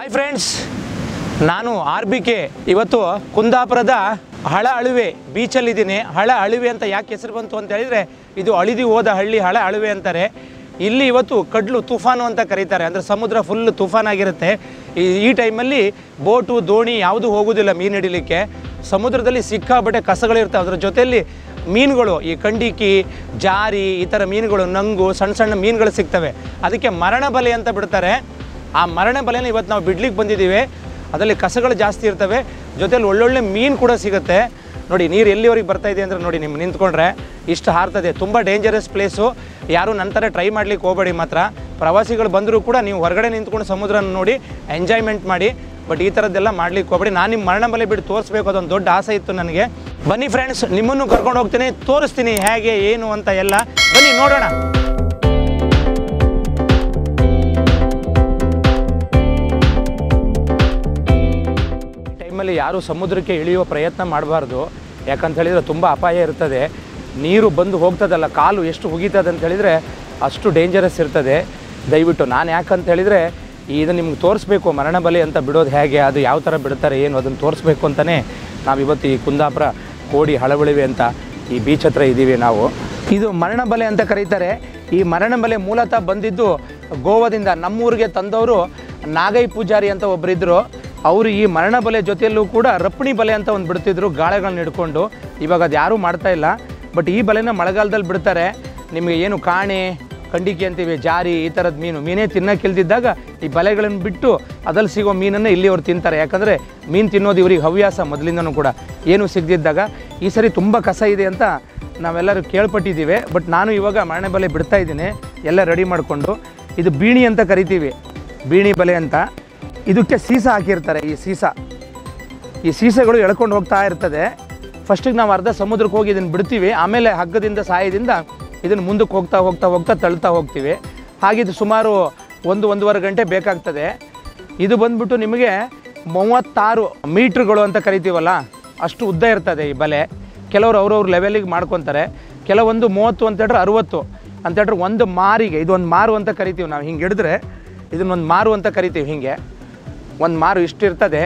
hi friends ನಾನು R B K ಇವತ್ತು ಕುಂದಾಪುರದ ಹಳ ಅಳುವೆ ಬೀಚಲ್ಲಿದ್ದೀನಿ ಹಳ ಅಳುವೆ ಅಂತ ಯಾಕೆ ಹೆಸರು ಬಂತು ಅಂತ ಹೇಳಿದರೆ ಇದು ಅಳಿದು ಹೋದ ಹಳ್ಳಿ ಹಳ ಅಳುವೆ ಅಂತಾರೆ ಇಲ್ಲಿ ಇವತ್ತು ಕಡ್ಲು ತುಫಾನು ಅಂತ ಕರೀತಾರೆ ಅಂದರೆ ಸಮುದ್ರ ಫುಲ್ ತುಫಾನ್ ಆಗಿರುತ್ತೆ ಈ ಈ ಟೈಮಲ್ಲಿ ಬೋಟು ದೋಣಿ ಯಾವುದೂ ಹೋಗೋದಿಲ್ಲ ಮೀನು ಹಿಡಿಲಿಕ್ಕೆ ಸಮುದ್ರದಲ್ಲಿ ಸಿಕ್ಕಾಬಟ್ಟೆ ಕಸಗಳಿರ್ತವೆ ಅದ್ರ ಜೊತೆಯಲ್ಲಿ ಮೀನುಗಳು ಈ ಕಂಡಿಕಿ ಜಾರಿ ಈ ಥರ ಮೀನುಗಳು ನಂಗು ಸಣ್ಣ ಸಣ್ಣ ಮೀನುಗಳು ಸಿಗ್ತವೆ ಅದಕ್ಕೆ ಮರಣ ಬಲೆ ಅಂತ ಬಿಡ್ತಾರೆ ಆ ಮರಣ ಬಲೆನ ಇವತ್ತು ನಾವು ಬಿಡ್ಲಿಕ್ಕೆ ಬಂದಿದ್ದೀವಿ ಅದರಲ್ಲಿ ಕಸಗಳು ಜಾಸ್ತಿ ಇರ್ತವೆ ಜೊತೆಲಿ ಒಳ್ಳೊಳ್ಳೆ ಮೀನು ಕೂಡ ಸಿಗುತ್ತೆ ನೋಡಿ ನೀರು ಎಲ್ಲಿವರೆಗೆ ಬರ್ತಾ ಇದೆ ಅಂದರೆ ನೋಡಿ ನಿಮ್ಗೆ ನಿಂತ್ಕೊಂಡ್ರೆ ಇಷ್ಟು ಹಾರ್ತದೆ ತುಂಬ ಡೇಂಜರಸ್ ಪ್ಲೇಸು ಯಾರು ನಂತರ ಟ್ರೈ ಮಾಡ್ಲಿಕ್ಕೆ ಹೋಗಬೇಡಿ ಮಾತ್ರ ಪ್ರವಾಸಿಗಳು ಬಂದರೂ ಕೂಡ ನೀವು ಹೊರಗಡೆ ನಿಂತ್ಕೊಂಡು ಸಮುದ್ರನ ನೋಡಿ ಎಂಜಾಯ್ಮೆಂಟ್ ಮಾಡಿ ಬಟ್ ಈ ಥರದ್ದೆಲ್ಲ ಮಾಡ್ಲಿಕ್ಕೆ ಹೋಗಬೇಡಿ ನಾನು ನಿಮ್ಮ ಮರಣ ಬಲೆ ಬಿಟ್ಟು ತೋರಿಸ್ಬೇಕು ಅದೊಂದು ದೊಡ್ಡ ಆಸೆ ಇತ್ತು ನನಗೆ ಬನ್ನಿ ಫ್ರೆಂಡ್ಸ್ ನಿಮ್ಮನ್ನು ಕರ್ಕೊಂಡು ಹೋಗ್ತೀನಿ ತೋರಿಸ್ತೀನಿ ಹೇಗೆ ಏನು ಅಂತ ಎಲ್ಲ ಬನ್ನಿ ನೋಡೋಣ ಈ ಟೈಮಲ್ಲಿ ಯಾರೂ ಸಮುದ್ರಕ್ಕೆ ಇಳಿಯುವ ಪ್ರಯತ್ನ ಮಾಡಬಾರ್ದು ಯಾಕಂತ ಹೇಳಿದರೆ ತುಂಬ ಅಪಾಯ ಇರ್ತದೆ ನೀರು ಬಂದು ಹೋಗ್ತದಲ್ಲ ಕಾಲು ಎಷ್ಟು ಹುಗಿತದೆ ಅಂತ ಹೇಳಿದರೆ ಅಷ್ಟು ಡೇಂಜರಸ್ ಇರ್ತದೆ ದಯವಿಟ್ಟು ನಾನು ಯಾಕಂತ ಹೇಳಿದರೆ ಇದು ನಿಮ್ಗೆ ತೋರಿಸ್ಬೇಕು ಮರಣ ಬಲಿ ಅಂತ ಬಿಡೋದು ಹೇಗೆ ಅದು ಯಾವ ಥರ ಬಿಡ್ತಾರೆ ಏನು ಅದನ್ನು ತೋರಿಸ್ಬೇಕು ಅಂತಲೇ ನಾವಿವತ್ತು ಈ ಕುಂದಾಪುರ ಕೋಡಿ ಹಳವಳಿವೆ ಅಂತ ಈ ಬೀಚ್ ಹತ್ರ ಇದ್ದೀವಿ ನಾವು ಇದು ಮರಣ ಬಲೆ ಅಂತ ಕರೀತಾರೆ ಈ ಮರಣ ಬಲೆ ಮೂಲತಃ ಬಂದಿದ್ದು ಗೋವಾದಿಂದ ನಮ್ಮೂರಿಗೆ ತಂದವರು ನಾಗೈ ಪೂಜಾರಿ ಅಂತ ಒಬ್ಬರಿದ್ದರು ಅವರು ಈ ಮರಣ ಬಲೆ ಜೊತೆಯಲ್ಲೂ ಕೂಡ ರಪ್ಪಣಿ ಬಲೆ ಅಂತ ಒಂದು ಬಿಡ್ತಿದ್ರು ಗಾಳೆಗಳನ್ನ ಹಿಡ್ಕೊಂಡು ಇವಾಗ ಅದು ಯಾರೂ ಮಾಡ್ತಾ ಇಲ್ಲ ಬಟ್ ಈ ಬಲೆನ ಮಳೆಗಾಲದಲ್ಲಿ ಬಿಡ್ತಾರೆ ನಿಮಗೆ ಏನು ಕಾಣೆ ಕಂಡಿಕೆ ಅಂತೀವಿ ಜಾರಿ ಈ ಥರದ ಮೀನು ಮೀನೇ ತಿನ್ನಕ್ಕಿಲ್ದಿದ್ದಾಗ ಈ ಬಲೆಗಳನ್ನು ಬಿಟ್ಟು ಅದ್ರಲ್ಲಿ ಸಿಗೋ ಮೀನನ್ನು ಇಲ್ಲಿ ಅವ್ರು ತಿಂತಾರೆ ಯಾಕಂದರೆ ಮೀನು ತಿನ್ನೋದು ಇವ್ರಿಗೆ ಹವ್ಯಾಸ ಮೊದಲಿಂದನೂ ಕೂಡ ಏನು ಸಿಗದಿದ್ದಾಗ ಈ ಸರಿ ತುಂಬ ಕಸ ಇದೆ ಅಂತ ನಾವೆಲ್ಲರೂ ಕೇಳ್ಪಟ್ಟಿದ್ದೀವಿ ಬಟ್ ನಾನು ಇವಾಗ ಮರಣ ಬಲೆ ಬಿಡ್ತಾ ಇದ್ದೀನಿ ಎಲ್ಲ ರೆಡಿ ಮಾಡಿಕೊಂಡು ಇದು ಬೀಣಿ ಅಂತ ಕರಿತೀವಿ ಬೀಣಿ ಬಲೆ ಅಂತ ಇದಕ್ಕೆ ಸೀಸ ಹಾಕಿರ್ತಾರೆ ಈ ಸೀಸ ಈ ಸೀಸಗಳು ಎಳ್ಕೊಂಡು ಹೋಗ್ತಾ ಇರ್ತದೆ ಫಸ್ಟಿಗೆ ನಾವು ಅರ್ಧ ಸಮುದ್ರಕ್ಕೆ ಹೋಗಿ ಇದನ್ನು ಬಿಡ್ತೀವಿ ಆಮೇಲೆ ಹಗ್ಗದಿಂದ ಸಹಾಯದಿಂದ ಇದನ್ನು ಮುಂದಕ್ಕೆ ಹೋಗ್ತಾ ಹೋಗ್ತಾ ಹೋಗ್ತಾ ತಳ್ತಾ ಹೋಗ್ತೀವಿ ಹಾಗಿದು ಸುಮಾರು ಒಂದು ಒಂದೂವರೆ ಗಂಟೆ ಬೇಕಾಗ್ತದೆ ಇದು ಬಂದ್ಬಿಟ್ಟು ನಿಮಗೆ ಮೂವತ್ತಾರು ಮೀಟ್ರ್ಗಳು ಅಂತ ಕರಿತೀವಲ್ಲ ಅಷ್ಟು ಉದ್ದ ಇರ್ತದೆ ಈ ಬಲೆ ಕೆಲವರು ಅವ್ರವ್ರ ಲೆವೆಲಿಗೆ ಮಾಡ್ಕೊತಾರೆ ಕೆಲವೊಂದು ಮೂವತ್ತು ಅಂತ ಹೇಳಿದ್ರೆ ಅರುವತ್ತು ಅಂತ ಹೇಳಿದ್ರೆ ಒಂದು ಮಾರಿಗೆ ಇದು ಒಂದು ಮಾರು ಅಂತ ಕರಿತೀವಿ ನಾವು ಹಿಂಗೆ ಹಿಡಿದ್ರೆ ಇದನ್ನೊಂದು ಮಾರು ಅಂತ ಕರಿತೀವಿ ಹಿಂಗೆ ಒಂದು ಮಾರು ಇಷ್ಟು ಇರ್ತದೆ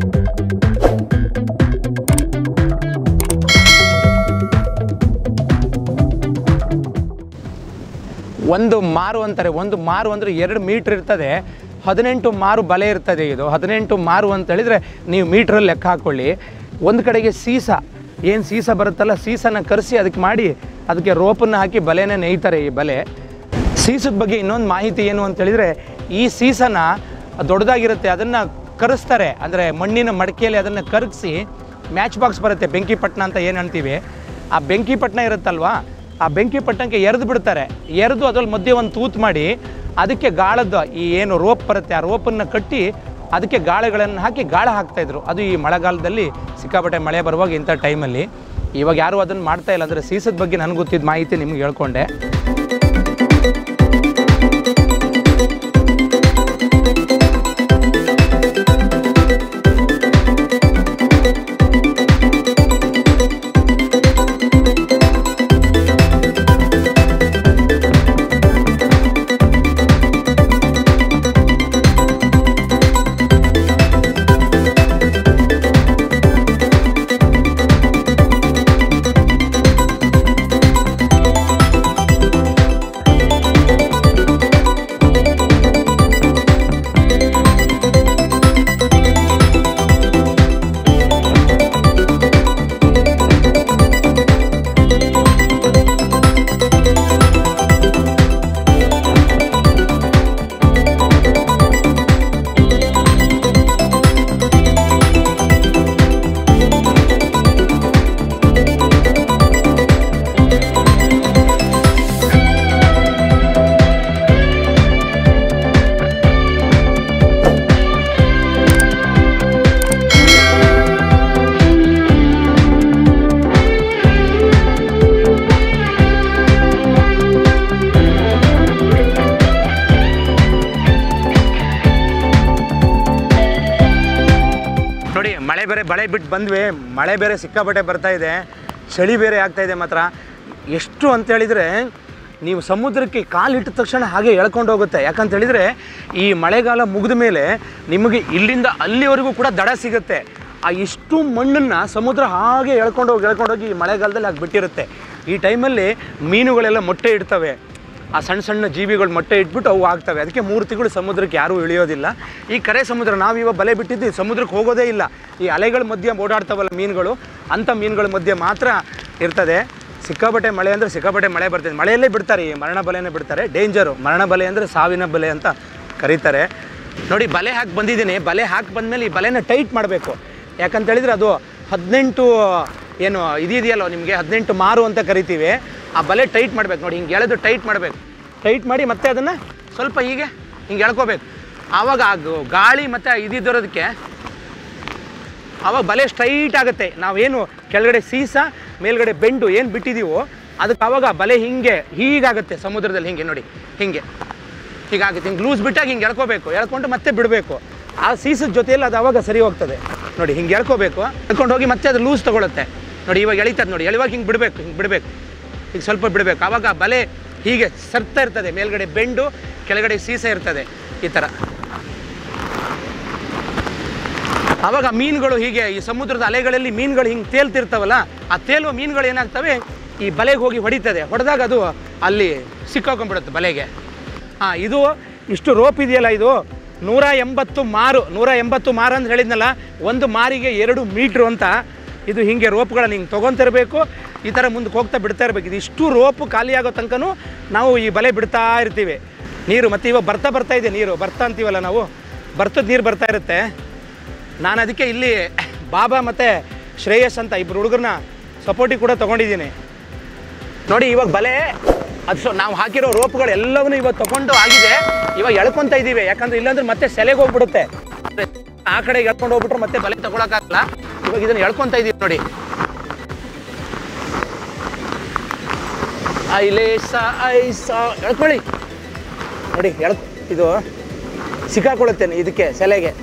ಒಂದು ಮಾರು ಅಂತಾರೆ ಒಂದು ಮಾರು ಅಂದರೆ ಎರಡು ಮೀಟ್ರ್ ಇರ್ತದೆ ಹದಿನೆಂಟು ಮಾರು ಬಲೆ ಇರ್ತದೆ ಇದು ಹದಿನೆಂಟು ಮಾರು ಅಂತ ಹೇಳಿದರೆ ನೀವು ಮೀಟ್ರಲ್ಲಿ ಲೆಕ್ಕ ಹಾಕ್ಕೊಳ್ಳಿ ಒಂದು ಕಡೆಗೆ ಸೀಸ ಏನು ಸೀಸ ಬರುತ್ತಲ್ಲ ಸೀಸನ ಕರೆಸಿ ಅದಕ್ಕೆ ಮಾಡಿ ಅದಕ್ಕೆ ರೋಪನ್ನು ಹಾಕಿ ಬಲೆನೇ ನೇಯ್ತಾರೆ ಈ ಬಲೆ ಸೀಸದ ಬಗ್ಗೆ ಇನ್ನೊಂದು ಮಾಹಿತಿ ಏನು ಅಂತ ಹೇಳಿದರೆ ಈ ಸೀಸನ ದೊಡ್ಡದಾಗಿರುತ್ತೆ ಅದನ್ನು ಕರೆಸ್ತಾರೆ ಅಂದರೆ ಮಣ್ಣಿನ ಮಡಕೆಯಲ್ಲಿ ಅದನ್ನು ಕರಗಿಸಿ ಮ್ಯಾಚ್ ಬಾಕ್ಸ್ ಬರುತ್ತೆ ಬೆಂಕಿ ಪಟ್ಟಣ ಅಂತ ಏನು ಅಂತೀವಿ ಆ ಬೆಂಕಿ ಪಟ್ಟಣ ಇರುತ್ತಲ್ವಾ ಆ ಬೆಂಕಿ ಪಟ್ಟಣಕ್ಕೆ ಎರೆದು ಬಿಡ್ತಾರೆ ಎರೆದು ಅದ್ರಲ್ಲಿ ಮಧ್ಯೆ ಒಂದು ತೂತು ಮಾಡಿ ಅದಕ್ಕೆ ಗಾಳದ್ದು ಈ ಏನು ರೋಪ್ ಬರುತ್ತೆ ಆ ರೋಪನ್ನು ಕಟ್ಟಿ ಅದಕ್ಕೆ ಗಾಳೆಗಳನ್ನು ಹಾಕಿ ಗಾಳ ಹಾಕ್ತಾಯಿದ್ರು ಅದು ಈ ಮಳೆಗಾಲದಲ್ಲಿ ಸಿಕ್ಕಾಪಟ್ಟೆ ಮಳೆ ಬರುವಾಗ ಇಂಥ ಟೈಮಲ್ಲಿ ಇವಾಗ ಯಾರೂ ಅದನ್ನು ಮಾಡ್ತಾ ಇಲ್ಲ ಅಂದರೆ ಸೀಸದ ಬಗ್ಗೆ ನನಗೆ ಗೊತ್ತಿದ್ದ ಮಾಹಿತಿ ನಿಮ್ಗೆ ಹೇಳ್ಕೊಂಡೆ ನೋಡಿ ಮಳೆ ಬೇರೆ ಬಳೆ ಬಿಟ್ಟು ಬಂದ್ವಿ ಮಳೆ ಬೇರೆ ಸಿಕ್ಕಾಪಟ್ಟೆ ಬರ್ತಾ ಇದೆ ಚಳಿ ಬೇರೆ ಆಗ್ತಾ ಇದೆ ಮಾತ್ರ ಎಷ್ಟು ಅಂತ ಹೇಳಿದರೆ ನೀವು ಸಮುದ್ರಕ್ಕೆ ಕಾಲಿಟ್ಟ ತಕ್ಷಣ ಹಾಗೆ ಎಳ್ಕೊಂಡು ಹೋಗುತ್ತೆ ಯಾಕಂತ ಹೇಳಿದರೆ ಈ ಮಳೆಗಾಲ ಮುಗಿದ ಮೇಲೆ ನಿಮಗೆ ಇಲ್ಲಿಂದ ಅಲ್ಲಿವರೆಗೂ ಕೂಡ ದಡ ಸಿಗುತ್ತೆ ಆ ಇಷ್ಟು ಮಣ್ಣನ್ನು ಸಮುದ್ರ ಹಾಗೆ ಎಳ್ಕೊಂಡು ಹೋಗಿ ಎಳ್ಕೊಂಡು ಹೋಗಿ ಈ ಮಳೆಗಾಲದಲ್ಲಿ ಹಾಗೆ ಬಿಟ್ಟಿರುತ್ತೆ ಈ ಟೈಮಲ್ಲಿ ಮೀನುಗಳೆಲ್ಲ ಮೊಟ್ಟೆ ಇಡ್ತವೆ ಆ ಸಣ್ಣ ಸಣ್ಣ ಜೀವಿಗಳು ಮೊಟ್ಟೆ ಇಟ್ಬಿಟ್ಟು ಅವು ಆಗ್ತವೆ ಅದಕ್ಕೆ ಮೂರು ತಿಂಗಳು ಸಮುದ್ರಕ್ಕೆ ಯಾರೂ ಇಳಿಯೋದಿಲ್ಲ ಈ ಕರೆ ಸಮುದ್ರ ನಾವು ಇವಾಗ ಬಲೆ ಬಿಟ್ಟಿದ್ದು ಈ ಸಮುದ್ರಕ್ಕೆ ಹೋಗೋದೇ ಇಲ್ಲ ಈ ಅಲೆಗಳ ಮಧ್ಯೆ ಓಡಾಡ್ತಾವಲ್ಲ ಮೀನುಗಳು ಅಂಥ ಮೀನುಗಳ ಮಧ್ಯೆ ಮಾತ್ರ ಇರ್ತದೆ ಸಿಕ್ಕಾಪಟ್ಟೆ ಮಳೆ ಅಂದರೆ ಸಿಕ್ಕಾಪಟ್ಟೆ ಮಳೆ ಬರ್ತದೆ ಮಳೆಯಲ್ಲೇ ಬಿಡ್ತಾರೆ ಈ ಮರಣ ಬಲೆನೇ ಬಿಡ್ತಾರೆ ಡೇಂಜರು ಮರಣ ಬಲೆ ಅಂದರೆ ಸಾವಿನ ಬಲೆ ಅಂತ ಕರೀತಾರೆ ನೋಡಿ ಬಲೆ ಹಾಕಿ ಬಂದಿದ್ದೀನಿ ಬಲೆ ಹಾಕಿ ಬಂದಮೇಲೆ ಈ ಬಲೆನ ಟೈಟ್ ಮಾಡಬೇಕು ಯಾಕಂತ ಹೇಳಿದ್ರೆ ಅದು ಹದಿನೆಂಟು ಏನು ಇದೆಯಲ್ಲ ನಿಮಗೆ ಹದಿನೆಂಟು ಮಾರು ಅಂತ ಕರಿತೀವಿ ಆ ಬಲೆ ಟೈಟ್ ಮಾಡ್ಬೇಕು ನೋಡಿ ಹಿಂಗೆ ಎಳೆದು ಟೈಟ್ ಮಾಡಬೇಕು ಟೈಟ್ ಮಾಡಿ ಮತ್ತೆ ಅದನ್ನು ಸ್ವಲ್ಪ ಹೀಗೆ ಹಿಂಗೆ ಎಳ್ಕೋಬೇಕು ಆವಾಗ ಆ ಗ- ಗಾಳಿ ಮತ್ತು ಇದಿದ್ದರೋದಕ್ಕೆ ಆವಾಗ ಬಲೆ ಸ್ಟ್ರೈಟ್ ಆಗುತ್ತೆ ನಾವೇನು ಕೆಳಗಡೆ ಸೀಸ ಮೇಲ್ಗಡೆ ಬೆಂಡು ಏನು ಬಿಟ್ಟಿದ್ದೀವೋ ಅದಕ್ಕೆ ಆವಾಗ ಬಲೆ ಹಿಂಗೆ ಹೀಗಾಗುತ್ತೆ ಸಮುದ್ರದಲ್ಲಿ ಹಿಂಗೆ ನೋಡಿ ಹಿಂಗೆ ಹೀಗಾಗುತ್ತೆ ಹಿಂಗೆ ಲೂಸ್ ಬಿಟ್ಟಾಗ ಹಿಂಗೆ ಎಳ್ಕೋಬೇಕು ಎಳ್ಕೊಂಡು ಮತ್ತೆ ಬಿಡಬೇಕು ಆ ಸೀಸದ ಜೊತೆಯಲ್ಲಿ ಅದು ಆವಾಗ ಸರಿ ಹೋಗ್ತದೆ ನೋಡಿ ಹಿಂಗೆ ಎಳ್ಕೋಬೇಕು ಎಳ್ಕೊಂಡು ಹೋಗಿ ಮತ್ತೆ ಅದು ಲೂಸ್ ತೊಗೊಳುತ್ತೆ ನೋಡಿ ಇವಾಗ ಎಳಿತದೆ ನೋಡಿ ಎಳುವಾಗ ಹಿಂಗೆ ಬಿಡಬೇಕು ಹಿಂಗೆ ಬಿಡಬೇಕು ಈಗ ಸ್ವಲ್ಪ ಬಿಡಬೇಕು ಆವಾಗ ಆ ಬಲೆ ಹೀಗೆ ಸರ್ತಾ ಇರ್ತದೆ ಮೇಲ್ಗಡೆ ಬೆಂಡು ಕೆಳಗಡೆ ಸೀಸ ಇರ್ತದೆ ಈ ಥರ ಆವಾಗ ಮೀನುಗಳು ಹೀಗೆ ಈ ಸಮುದ್ರದ ಅಲೆಗಳಲ್ಲಿ ಮೀನುಗಳು ಹಿಂಗೆ ತೇಲ್ತಿರ್ತಾವಲ್ಲ ಆ ತೇಲುವ ಮೀನುಗಳು ಏನಾಗ್ತವೆ ಈ ಬಲೆಗೆ ಹೋಗಿ ಹೊಡಿತದೆ ಹೊಡೆದಾಗ ಅದು ಅಲ್ಲಿ ಸಿಕ್ಕಾಕೊಂಡ್ಬಿಡುತ್ತೆ ಬಲೆಗೆ ಹಾಂ ಇದು ಇಷ್ಟು ರೋಪ್ ಇದೆಯಲ್ಲ ಇದು ನೂರ ಎಂಬತ್ತು ಮಾರು ನೂರ ಎಂಬತ್ತು ಮಾರು ಅಂತ ಹೇಳಿದ್ನಲ್ಲ ಒಂದು ಮಾರಿಗೆ ಎರಡು ಮೀಟ್ರು ಅಂತ ಇದು ಹಿಂಗೆ ರೋಪ್ಗಳನ್ನ ಹಿಂಗೆ ತೊಗೊತಿರ್ಬೇಕು ಈ ಥರ ಮುಂದಕ್ಕೆ ಹೋಗ್ತಾ ಬಿಡ್ತಾ ಇರಬೇಕು ಇದು ಇಷ್ಟು ರೋಪು ಖಾಲಿ ಆಗೋ ತನಕನೂ ನಾವು ಈ ಬಲೆ ಬಿಡ್ತಾ ಇರ್ತೀವಿ ನೀರು ಮತ್ತು ಇವಾಗ ಬರ್ತಾ ಬರ್ತಾ ಇದೆ ನೀರು ಬರ್ತಾ ಅಂತೀವಲ್ಲ ನಾವು ಬರ್ತದ ನೀರು ಬರ್ತಾ ಇರುತ್ತೆ ನಾನು ಅದಕ್ಕೆ ಇಲ್ಲಿ ಬಾಬಾ ಮತ್ತು ಶ್ರೇಯಸ್ ಅಂತ ಇಬ್ಬರು ಹುಡುಗರನ್ನ ಸಪೋರ್ಟಿಗೆ ಕೂಡ ತೊಗೊಂಡಿದ್ದೀನಿ ನೋಡಿ ಇವಾಗ ಬಲೆ ಅದು ಸೊ ನಾವು ಹಾಕಿರೋ ರೋಪ್ಗಳು ಎಲ್ಲವನ್ನೂ ಇವಾಗ ತಗೊಂಡು ಆಗಿದೆ ಇವಾಗ ಎಳ್ಕೊಂತ ಇದ್ದೀವಿ ಯಾಕಂದ್ರೆ ಇಲ್ಲಾಂದ್ರೆ ಮತ್ತೆ ಸೆಲೆಗೆ ಹೋಗ್ಬಿಡುತ್ತೆ ಆ ಕಡೆ ಎಳ್ಕೊಂಡು ಹೋಗ್ಬಿಟ್ರೆ ಮತ್ತೆ ಬಲೆ ತಗೊಳಕ್ಕಾಗಲ್ಲ ಇವಾಗ ಇದನ್ನ ಎಳ್ಕೊಂತ ಇದೀವಿ ನೋಡಿ ಐಲೇಸ ಐಸ ಎಳ್ಕೊಳ್ಳಿ ನೋಡಿ ಎಳ್ ಇದು ಸಿಕ್ಕಾಕೊಳ್ಳುತ್ತೇನೆ ಇದಕ್ಕೆ ಸೆಲೆಗೆ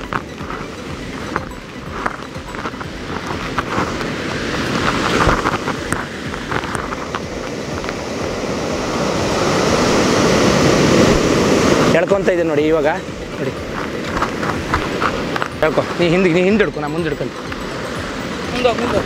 ಎಳ್ಕೊಂತ ಇದೆ ನೋಡಿ ಇವಾಗ ನೋಡಿ ಹೇಳ್ಕೊ ನೀ ಹಿಂದೆ ನೀ ಹಿಂದೆ ಹಿಡ್ಕೊ ನಾ ಮುಂದೆ ಹಿಡ್ಕೊಂತ ಮುಂದೆ ಮುಂದೆ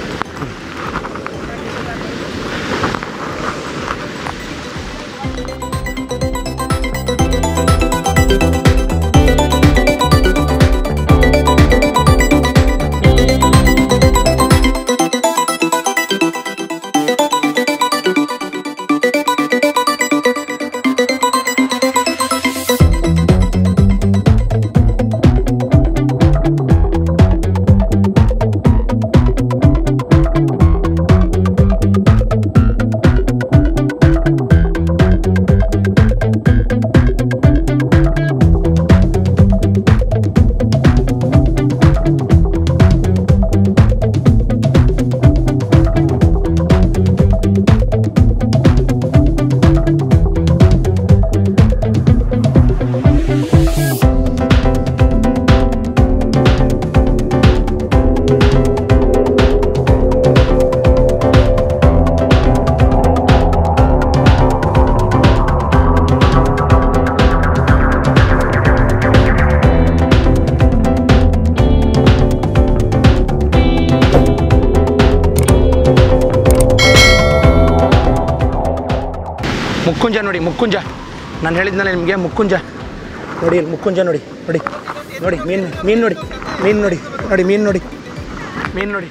ಮುಕ್ಕುಂಜ ನೋಡಿ ಮುಕ್ಕುಂಜ ನಾನು ಹೇಳಿದ್ನಲ್ಲ ನಿಮಗೆ ಮುಕ್ಕುಂಜ ನೋಡಿ ಇಲ್ಲಿ ಮುಕ್ಕುಂಜ ನೋಡಿ ನೋಡಿ ನೋಡಿ ಮೀನು ಮೀನು ನೋಡಿ ಮೀನು ನೋಡಿ ನೋಡಿ ಮೀನು ನೋಡಿ ಮೀನು ನೋಡಿ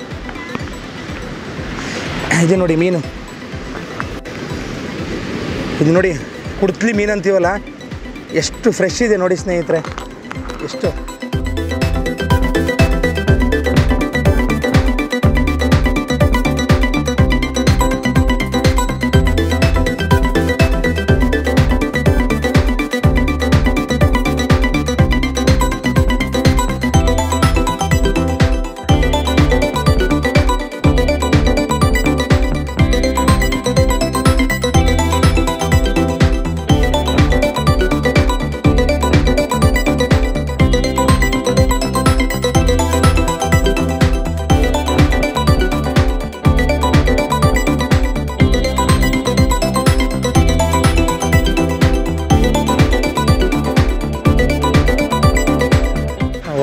ಇದು ನೋಡಿ ಮೀನು ಇದು ನೋಡಿ ಕುಡ್ತ್ಲಿ ಮೀನು ಅಂತೀವಲ್ಲ ಎಷ್ಟು ಫ್ರೆಶ್ ಇದೆ ನೋಡಿ ಸ್ನೇಹಿತರೆ ಎಷ್ಟು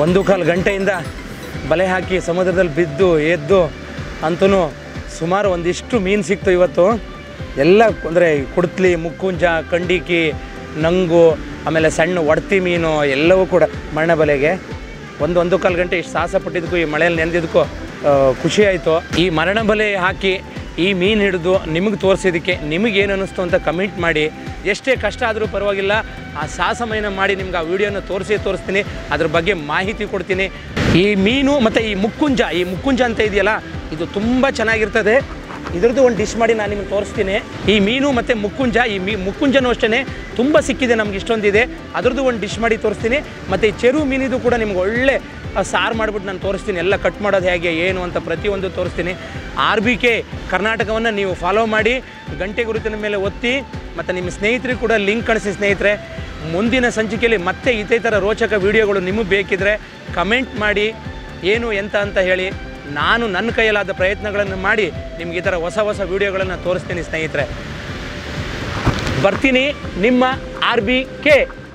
ಒಂದು ಕಾಲು ಗಂಟೆಯಿಂದ ಬಲೆ ಹಾಕಿ ಸಮುದ್ರದಲ್ಲಿ ಬಿದ್ದು ಎದ್ದು ಅಂತೂ ಸುಮಾರು ಒಂದಿಷ್ಟು ಮೀನು ಸಿಕ್ತು ಇವತ್ತು ಎಲ್ಲ ಅಂದರೆ ಕುಡ್ತ್ಲಿ ಮುಕ್ಕುಂಜ ಕಂಡಿಕಿ ನಂಗು ಆಮೇಲೆ ಸಣ್ಣ ಒಡ್ತಿ ಮೀನು ಎಲ್ಲವೂ ಕೂಡ ಮರಣ ಬಲೆಗೆ ಒಂದು ಒಂದು ಕಾಲು ಗಂಟೆ ಇಷ್ಟು ಸಾಹಸ ಪಟ್ಟಿದ್ದಕ್ಕೂ ಈ ಮಳೆಯಲ್ಲಿ ನೆನೆದಿದ್ದಕ್ಕೂ ಖುಷಿ ಆಯಿತು ಈ ಮರಣ ಬಲೆ ಹಾಕಿ ಈ ಮೀನು ಹಿಡಿದು ನಿಮಗೆ ತೋರಿಸಿದ್ದಕ್ಕೆ ನಿಮಗೇನು ಅನ್ನಿಸ್ತು ಅಂತ ಕಮೆಂಟ್ ಮಾಡಿ ಎಷ್ಟೇ ಕಷ್ಟ ಆದರೂ ಪರವಾಗಿಲ್ಲ ಆ ಸಾಹಸಮಯನ ಮಾಡಿ ನಿಮ್ಗೆ ಆ ವಿಡಿಯೋನ ತೋರಿಸಿ ತೋರಿಸ್ತೀನಿ ಅದ್ರ ಬಗ್ಗೆ ಮಾಹಿತಿ ಕೊಡ್ತೀನಿ ಈ ಮೀನು ಮತ್ತು ಈ ಮುಕ್ಕುಂಜ ಈ ಮುಕ್ಕುಂಜ ಅಂತ ಇದೆಯಲ್ಲ ಇದು ತುಂಬ ಚೆನ್ನಾಗಿರ್ತದೆ ಇದ್ರದ್ದು ಒಂದು ಡಿಶ್ ಮಾಡಿ ನಾನು ನಿಮ್ಗೆ ತೋರಿಸ್ತೀನಿ ಈ ಮೀನು ಮತ್ತು ಮುಕ್ಕುಂಜ ಈ ಮೀ ಮುಕ್ಕುಂಜನೂ ಅಷ್ಟೇ ತುಂಬ ಸಿಕ್ಕಿದೆ ನಮ್ಗೆ ಇಷ್ಟೊಂದಿದೆ ಅದ್ರದ್ದು ಒಂದು ಡಿಶ್ ಮಾಡಿ ತೋರಿಸ್ತೀನಿ ಮತ್ತು ಈ ಚೆರು ಮೀನಿದು ಕೂಡ ನಿಮ್ಗೆ ಒಳ್ಳೆ ಆ, ಸಾರು ಮಾಡಿಬಿಟ್ಟು ನಾನು ತೋರಿಸ್ತೀನಿ ಎಲ್ಲ ಕಟ್ ಮಾಡೋದು ಹೇಗೆ ಏನು ಅಂತ ಪ್ರತಿಯೊಂದು ತೋರಿಸ್ತೀನಿ ಆರ್ ಬಿ ಕೆ ಕರ್ನಾಟಕವನ್ನು ನೀವು ಫಾಲೋ ಮಾಡಿ ಗಂಟೆ ಗುರುತಿನ ಮೇಲೆ ಒತ್ತಿ ಮತ್ತು ನಿಮ್ಮ ಸ್ನೇಹಿತರಿಗೆ ಕೂಡ ಲಿಂಕ್ ಕಳಿಸಿ ಸ್ನೇಹಿತರೆ ಮುಂದಿನ ಸಂಚಿಕೆಯಲ್ಲಿ ಮತ್ತೆ ಇದೇ ಥರ ರೋಚಕ ವಿಡಿಯೋಗಳು ನಿಮಗೆ ಬೇಕಿದ್ರೆ ಕಮೆಂಟ್ ಮಾಡಿ ಏನು ಎಂತ ಅಂತ ಹೇಳಿ ನಾನು ನನ್ನ ಕೈಯಲ್ಲಾದ ಪ್ರಯತ್ನಗಳನ್ನು ಮಾಡಿ ನಿಮ್ಗೆ ಈ ಥರ ಹೊಸ ಹೊಸ ವಿಡಿಯೋಗಳನ್ನು ತೋರಿಸ್ತೀನಿ ಸ್ನೇಹಿತರೆ ಬರ್ತೀನಿ ನಿಮ್ಮ ಆರ್ ಬಿ ಕೆ